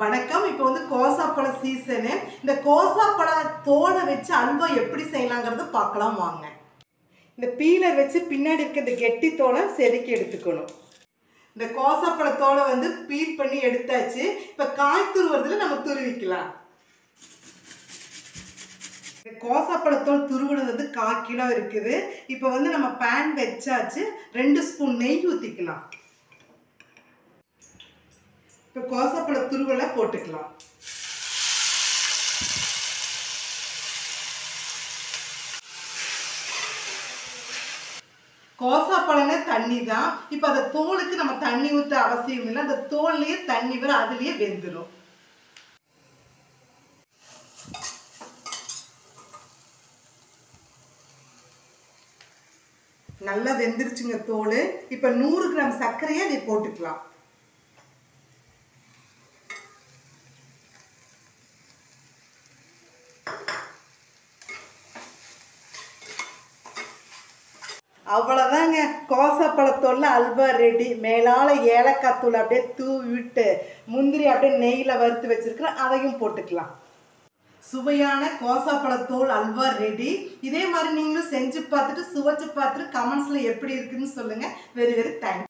வணக்கம் இப்போ வந்து கோசாப்பழ சீசனு இந்த கோசாப்பழ தோலை வச்சு அல்வா எப்படி செய்யலாங்கிறத பார்க்கலாம் வாங்க இந்த பீலர் வச்சு பின்னாடி இருக்க இந்த கெட்டி தோலை செதுக்கி எடுத்துக்கணும் இந்த கோசாப்பழ தோலை வந்து பீல் பண்ணி எடுத்தாச்சு இப்போ காய் துருவுறதுல நம்ம துருவிக்கலாம் இந்த கோசாப்பழத்தோல் துருவுனது வந்து கால் கிலோ இருக்குது இப்போ வந்து நம்ம பேன் வச்சாச்சு ரெண்டு ஸ்பூன் நெய் ஊற்றிக்கலாம் இப்போ கோசாப்பழ துருவலை போட்டுக்கலாம் கோசாப்பழம்னா தண்ணி தான் இப்போ அந்த தோலுக்கு நம்ம தண்ணி ஊற்ற அவசியம் இல்லை அந்த தோல்லையே தண்ணி வர அதுலேயே வெந்துடும் நல்லா வெந்துருச்சுங்க தோல் இப்போ நூறு கிராம் சர்க்கரையை அதை போட்டுக்கலாம் அவ்வளோதாங்க கோசாப்பழத்தோல்ல அல்வா ரெடி மேலால ஏலக்காய் தூள் அப்படியே தூவி விட்டு முந்திரி அப்படியே நெய்யில் வறுத்து வச்சிருக்கிறேன் அதையும் போட்டுக்கலாம் சுவையான கோசாப்பழத்தோல் அல்வா ரெடி இதே மாதிரி நீங்களும் செஞ்சு பார்த்துட்டு சுவைச்சு பார்த்துட்டு கமெண்ட்ஸில் எப்படி இருக்குன்னு சொல்லுங்கள் வெரி வெரி தேங்க்ஸ்